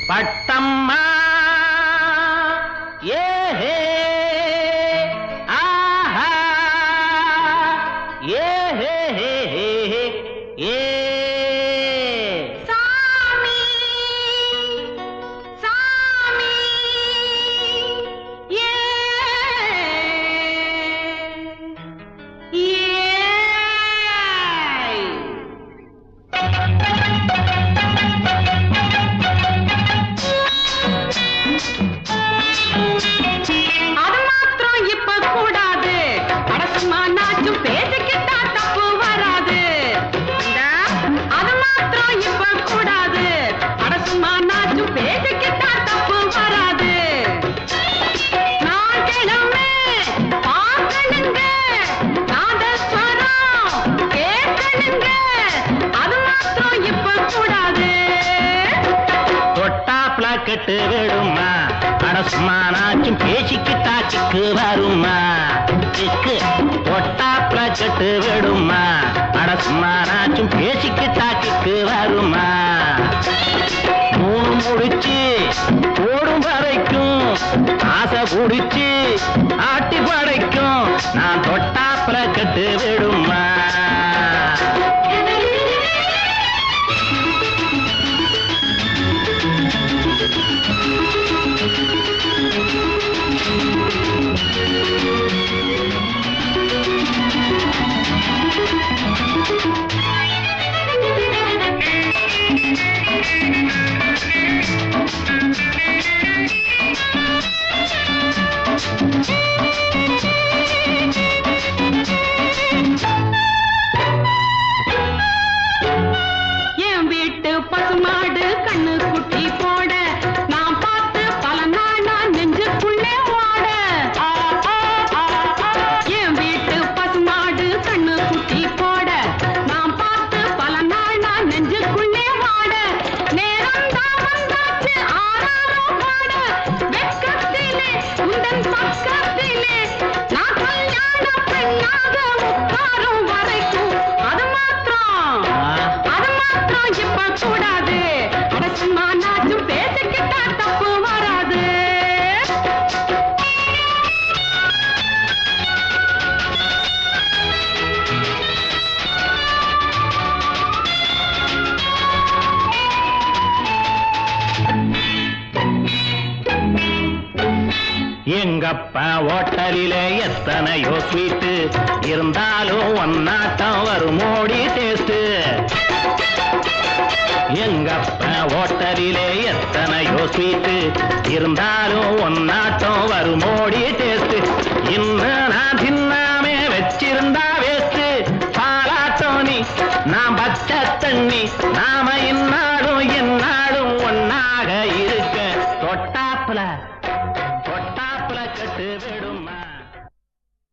பட்டம்மா ஏஹே ஆஹா ஏஹே ஹே ஹே ஹே ஏ சாமி சாமி ஏ ஏ அது மாத்திரம் இப்ப கூடாது அடசுமா நாச்சும் பேசிக்கிட்டா தப்பு வராது இந்தா, அது மாத்திரம் இப்ப கூடாது அடசுமா நாச்சும் பேசிக்கிட்டா தப்பு வராது நான் கிளம்பு பார்க்கணுங்க நாதஸ்வரம் கேட்கணுங்க அது மாத்திரம் இப்ப கூடாது தொட்டாப்ல கெட்டு விடுமா அடசுமானாச்சும் பேசிக்கிட்டா சிக்கு வருமா சிக்கு தொட்டாப்ல கெட்டு விடுமா அடசுமானாச்சும் பேசிக்கிட்டா சிக்கு வருமா மூணு முடிச்சு ஓடும் வரைக்கும் ஆசை குடிச்சு ஆட்டி படைக்கும் நான் தொட்டாப்ல கெட்டு விடுமா என் வீட்டு பசுமாடு கண்ணு குட்டி போட நான் பார்த்து பல நாளா நெஞ்சுக்குள்ளே ஓட என் வீட்டு பசுமாடு கண்ணு குட்டி போட நான் பார்த்து பல நாளா நெஞ்சுக்குள்ளே ஓட நேரம் தான் வந்தாச்சு ஆறாரம் பாட வெக்கத்திலே உந்தன் பக்கத்திலே நான் கல்யாண பெண்ணாக உட்காரும் வரைக்கும் அது மாத்திரம் அது மாத்திரம் இப்ப கூடாது அரசுமா நாச்சும் பேசிக்கிட்டா தப்பு வராது எங்கப்பா ஹோட்டலிலே எத்தனையோ ஸ்வீட்டு இருந்தாலும் ஒன்னாட்டம் வருமோடி டேஸ்ட் எங்கப்பா ஹோட்டலிலே எத்தனையோ ஸ்வீட்டு இருந்தாலும் ஒன்னாட்டம் வருமோடி டேஸ்ட் இன்னும் நான் தின்னாமே வச்சிருந்தா வேஸ்ட் பாலாட்டம் நீ நான் பச்சை தண்ணி நாம இந்நாளும் எந்நாளும் ஒன்னாக இருக்க தொட்டாப்புல